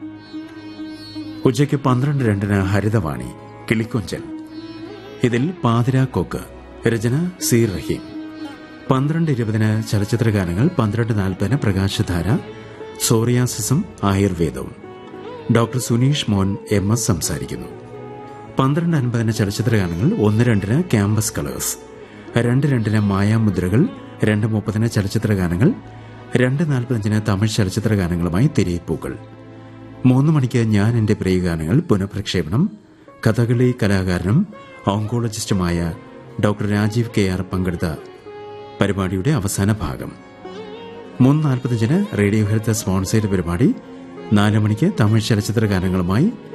ഉച്ചയ്ക്ക് പന്ത്രണ്ട് രണ്ടിന് ഹരിതവാണി കിളിക്കൊഞ്ചൽ ഇതിൽ പാതിരാക്കൊക്ക് രചന സി റഹീം പന്ത്രണ്ട് ഇരുപതിന് ചലച്ചിത്ര ഗാനങ്ങൾ പന്ത്രണ്ട് നാൽപ്പതിന് പ്രകാശധാര സോറിയാസിസും ആയുർവേദവും ഡോക്ടർ സുനീഷ് മോൻ എം എസ് സംസാരിക്കുന്നു പന്ത്രണ്ട് അൻപതിന് ചലച്ചിത്ര ഗാനങ്ങൾ ഒന്ന് രണ്ടിന് ക്യാമ്പസ് കളേഴ്സ് രണ്ട് രണ്ടിന് മായാമുദ്രകൾ രണ്ട് മുപ്പതിന് ചലച്ചിത്ര ഗാനങ്ങൾ രണ്ട് നാൽപ്പത്തഞ്ചിന് തമിഴ് ചലച്ചിത്ര ഗാനങ്ങളുമായി തിരയിപ്പൂക്കൾ മൂന്ന് മണിക്ക് ഞാൻ എന്റെ പ്രിയഗാനങ്ങൾ പുനഃപ്രക്ഷേപണം കഥകളി കലാകാരനും ഓങ്കോളജിസ്റ്റുമായ ഡോക്ടർ രാജീവ് കെ ആർ പങ്കെടുത്ത പരിപാടിയുടെ അവസാന ഭാഗം മൂന്ന് നാൽപ്പത്തഞ്ചിന് റേഡിയോ ഹെൽത്ത് സ്പോൺസേഡ് പരിപാടി നാല് മണിക്ക് തമിഴ് ചലച്ചിത്ര ഗാനങ്ങളുമായി